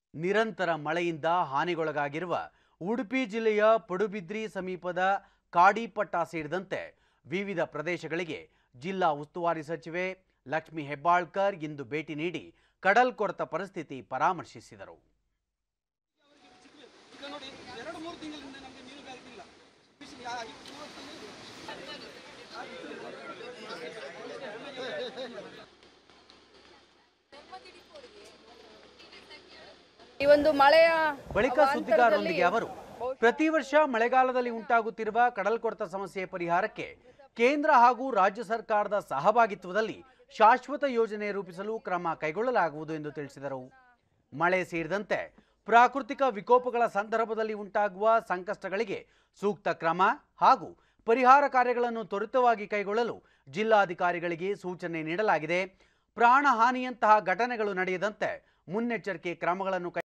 ನಿರಂತರ ಮಳೆಯಿಂದ ಹಾನಿಗೊಳಗಾಗಿರುವ ಉಡುಪಿ ಜಿಲ್ಲೆಯ ಪಡುಬಿದ್ರಿ ಸಮೀಪದ ಕಾಡಿಪಟ್ಟ ಸೇರಿದಂತೆ ವಿವಿಧ ಪ್ರದೇಶಗಳಿಗೆ ಜಿಲ್ಲಾ ಉಸ್ತುವಾರಿ ಸಚಿವೆ ಲಕ್ಷ್ಮಿ ಹೆಬ್ಬಾಳ್ಕರ್ ಇಂದು ಭೇಟಿ ನೀಡಿ ಕಡಲ್ಕೊರೆತ ಪರಿಸ್ಥಿತಿ ಪರಾಮರ್ಶಿಸಿದರು ಈಗ ನೋಡಿ ಎರಡು ಮೂರು ತಿಂಗಳಿಂದ ನಮಗೆ ಮೀನುಗಾರಿಕೆ ಇಲ್ಲ ಫಿಶಿಂಗ್ ಆ- ಇವತ್ತು ಈ ಒಂದು ಮಳೆಯ ಬಳಿಕ ಅವಾಂತರದಲ್ಲಿ ಸುದ್ದಿಗಾರರೊಂದಿಗೆ ಅವರು ಪ್ರತಿ ವರ್ಷ ಮಳೆಗಾಲದಲ್ಲಿ ಉಂಟಾಗುತ್ತಿರುವ ಕಡಲ್ಕೊರೆತ ಸಮಸ್ಯೆ ಪರಿಹಾರಕ್ಕೆ ಕೇಂದ್ರ ಹಾಗೂ ರಾಜ್ಯ ಸರ್ಕಾರದ ಸಹಭಾಗಿತ್ವದಲ್ಲಿ ಶಾಶ್ವತ ಯೋಜನೆ ರೂಪಿಸಲು ಕ್ರಮ ಕೈಗೊಳ್ಳಲಾಗುವುದು ಎಂದು ತಿಳಿಸಿದರು ಮಳೆ ಸೇರಿದಂತೆ ಪ್ರಾಕೃತಿಕ ವಿಕೋಪಗಳ ಸಂದರ್ಭದಲ್ಲಿ ಉಂಟಾಗುವ ಸಂಕಷ್ಟಗಳಿಗೆ ಸೂಕ್ತ ಕ್ರಮ ಹಾಗೂ ಪರಿಹಾರ ಕಾರ್ಯಗಳನ್ನು ತ್ವರಿತವಾಗಿ ಕೈಗೊಳ್ಳಲು ಜಿಲ್ಲಾಧಿಕಾರಿಗಳಿಗೆ ಸೂಚನೆ ನೀಡಲಾಗಿದೆ ಪ್ರಾಣ ಹಾನಿಯಂತಹ ಘಟನೆಗಳು ನಡೆಯದಂತೆ ಮುನ್ನೆಚ್ಚರಿಕೆ ಕ್ರಮಗಳನ್ನು ಕೈ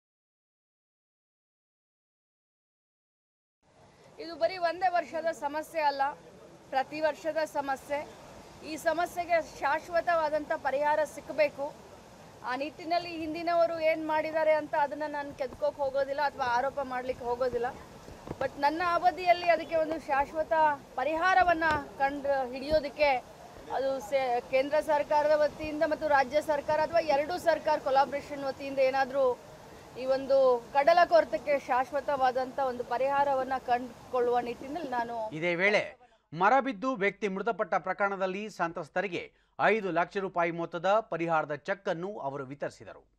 ಇದು ಬರೀ ಒಂದೇ ವರ್ಷದ ಸಮಸ್ಯೆ ಅಲ್ಲ ಪ್ರತಿ ವರ್ಷದ ಸಮಸ್ಯೆ ಈ ಸಮಸ್ಯೆಗೆ ಶಾಶ್ವತವಾದಂಥ ಪರಿಹಾರ ಸಿಕ್ಕಬೇಕು ಆ ನಿಟ್ಟಿನಲ್ಲಿ ಹಿಂದಿನವರು ಏನು ಮಾಡಿದ್ದಾರೆ ಅಂತ ಅದನ್ನು ನಾನು ಕೆದ್ಕೋಕೆ ಹೋಗೋದಿಲ್ಲ ಅಥವಾ ಆರೋಪ ಮಾಡಲಿಕ್ಕೆ ಹೋಗೋದಿಲ್ಲ ಬಟ್ ನನ್ನ ಅವಧಿಯಲ್ಲಿ ಅದಕ್ಕೆ ಒಂದು ಶಾಶ್ವತ ಪರಿಹಾರವನ್ನು ಕಂಡು ಹಿಡಿಯೋದಕ್ಕೆ ಅದು ಸೆ ಕೇಂದ್ರ ಸರ್ಕಾರದ ವತಿಯಿಂದ ಮತ್ತು ರಾಜ್ಯ ಸರ್ಕಾರ ಅಥವಾ ಎರಡೂ ಸರ್ಕಾರ ಕೊಲಾಬ್ರೇಷನ್ ವತಿಯಿಂದ ಏನಾದರೂ ಈ ಒಂದು ಕಡಲ ಕೊರತಕ್ಕೆ ಶಾಶ್ವತವಾದಂಥ ಒಂದು ಪರಿಹಾರವನ್ನು ಕಂಡುಕೊಳ್ಳುವ ನಿಟ್ಟಿನಲ್ಲಿ ನಾನು ಇದೇ ವೇಳೆ ಮರ ಬಿದ್ದು ವ್ಯಕ್ತಿ ಮೃತಪಟ್ಟ ಪ್ರಕರಣದಲ್ಲಿ ಸಂತ್ರಸ್ತರಿಗೆ ಐದು ಲಕ್ಷ ರೂಪಾಯಿ ಮೊತ್ತದ ಪರಿಹಾರದ ಚೆಕ್ ಅನ್ನು ಅವರು ವಿತರಿಸಿದರು